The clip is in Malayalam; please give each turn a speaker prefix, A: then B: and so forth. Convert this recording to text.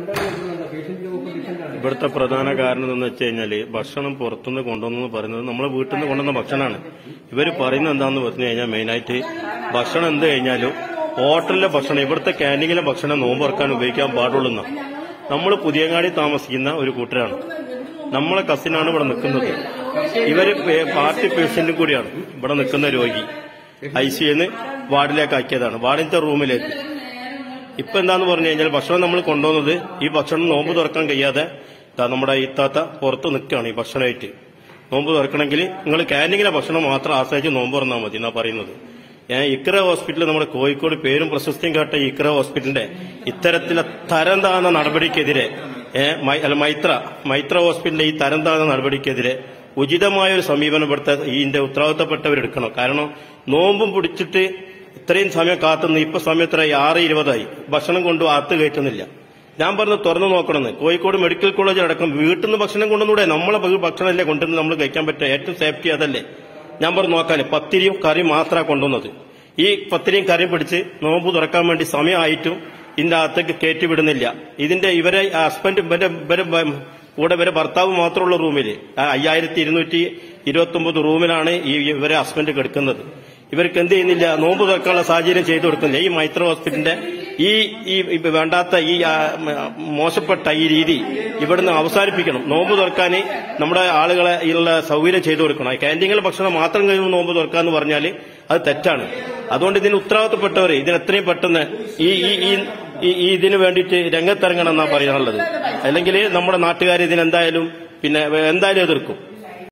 A: ഇവിടുത്തെ പ്രധാന കാരണം എന്ന് വെച്ച് കഴിഞ്ഞാല് ഭക്ഷണം പുറത്തുനിന്ന് കൊണ്ടുവന്നു പറയുന്നത് നമ്മളെ വീട്ടിൽ നിന്ന് കൊണ്ടുവന്ന ഭക്ഷണമാണ് ഇവർ പറയുന്നത് എന്താണെന്ന് പറഞ്ഞു കഴിഞ്ഞാൽ മെയിനായിട്ട് ഭക്ഷണം എന്ത് കഴിഞ്ഞാലും ഹോട്ടലിലെ ഭക്ഷണം ഇവിടുത്തെ ക്യാൻറ്റീനിലെ ഭക്ഷണം നോമ്പ് തുറക്കാൻ ഉപയോഗിക്കാൻ പാടുള്ളൂ നമ്മൾ പുതിയങ്ങാടി താമസിക്കുന്ന ഒരു കൂട്ടരാണ് നമ്മളെ കസിനാണ് ഇവിടെ നിൽക്കുന്നത് ഇവര് പേ- പാർട്ടി പേഷ്യന്റും കൂടിയാണ് ഇവിടെ നിൽക്കുന്ന രോഗി ഐ സിന്ന് വാർഡിലേക്ക് ആക്കിയതാണ് വാർഡിന്റെ റൂമിലേക്ക് ഇപ്പൊ എന്താന്ന് പറഞ്ഞു കഴിഞ്ഞാൽ ഭക്ഷണം നമ്മൾ കൊണ്ടുവന്നത് ഈ ഭക്ഷണം നോമ്പ് തുറക്കാൻ കഴിയാതെ ദാ നമ്മുടെ ഇത്താത്ത പുറത്ത് നിൽക്കുകയാണ് ഈ ഭക്ഷണമായിട്ട് നോമ്പ് തുറക്കണമെങ്കിൽ നിങ്ങൾ ക്യാൻറ്റീനിലെ ഭക്ഷണം മാത്രം ആശ്രയിച്ച് നോമ്പ് തുറന്നാൽ മതി എന്നാ പറയുന്നത് ഞാൻ ഇക്ര ഹോസ്പിറ്റൽ നമ്മുടെ കോഴിക്കോട് പേരും പ്രശസ്തിയും കേട്ട ഈ ഇക്ര ഹോസ്പിറ്റലിന്റെ ഇത്തരത്തിലെ തരം താഴ്ന്ന നടപടിക്കെതിരെ ഏ, മൈ- അല്ല, മൈത്ര മൈത്ര ഹോസ്പിറ്റലിന്റെ ഈ തരം താഴ്ന്ന നടപടിക്കെതിരെ ഉചിതമായ ഒരു സമീപനം ഇവിടുത്തെ ഇതിന്റെ ഉത്തരവാദിത്തപ്പെട്ടവരെടുക്കണം കാരണം നോമ്പും പിടിച്ചിട്ട് ഇത്രയും സമയം കാത്തുനിന്ന് ഇപ്പൊ സമയത്ര ആറ് ഇരുപതായി ഭക്ഷണം കൊണ്ട് അകത്ത് കയറ്റുന്നില്ല ഞാൻ പറഞ്ഞു തുറന്നു നോക്കണമെന്ന് കോഴിക്കോട് മെഡിക്കൽ കോളേജിൽ അടക്കം വീട്ടിൽ നിന്ന് ഭക്ഷണം കൊണ്ടുവന്നൂടെ നമ്മളെ ഭ- ഭക്ഷണമല്ലേ കൊണ്ടുവന്ന് നമ്മൾ കഴിക്കാൻ പറ്റുക ഏറ്റവും സേഫ്റ്റി അതല്ലേ ഞാൻ പറഞ്ഞു നോക്കാൻ പത്തിരിയും കറിയും മാത്രമാണ് കൊണ്ടുവന്നത് ഈ പത്തിരിയും കറിയും പിടിച്ച് നോമ്പ് തുറക്കാൻ വേണ്ടി സമയമായിട്ടും ഇതിന്റെ അകത്തേക്ക് കയറ്റി വിടുന്നില്ല ഇതിന്റെ ഇവരെ ഹസ്ബൻഡ് ഇവരെ ഇവരെ ബ- കൂടെ ഇവരെ ഭർത്താവ് മാത്രമുള്ള റൂമിൽ അയ്യായിരത്തി ഇരുന്നൂറ്റി ഇരുപത്തി ഒമ്പത് റൂമിലാണ് ഈ ഇവരെ ഹസ്ബൻഡ് കിടക്കുന്നത് ഇവർക്ക് എന്ത് ചെയ്യുന്നില്ല നോമ്പ് തുറക്കാനുള്ള സാഹചര്യം ചെയ്തു കൊടുക്കുന്നില്ല ഈ മൈത്ര ഹോസ്പിറ്റലിന്റെ ഈ ഈ ഈ വേണ്ടാത്ത ഈ ആ, മ, മോശപ്പെട്ട ഈ രീതി ഇവിടുന്ന് അവസാനിപ്പിക്കണം നോമ്പ് തുറക്കാൻ നമ്മുടെ ആളുകളെ ഉള്ള സൗകര്യം ചെയ്തു കൊടുക്കണം ക്യാൻറ്റീനിലെ ഭക്ഷണം മാത്രം കഴിഞ്ഞ് നോമ്പ് തുറക്കാന്ന് പറഞ്ഞാൽ അത് തെറ്റാണ് അതുകൊണ്ട് ഇതിന് ഉത്തരവാദിത്തപ്പെട്ടവർ ഇതിന് എത്രയും പെട്ടെന്ന് ഈ ഈ ഈ ഈ ഈ ഇതിന് വേണ്ടിയിട്ട് രംഗത്തിറങ്ങണം എന്നാണ് പറയാനുള്ളത് അല്ലെങ്കിൽ നമ്മുടെ നാട്ടുകാർ ഇതിനെന്തായാലും പിന്നെ എന്തായാലും എതിർക്കും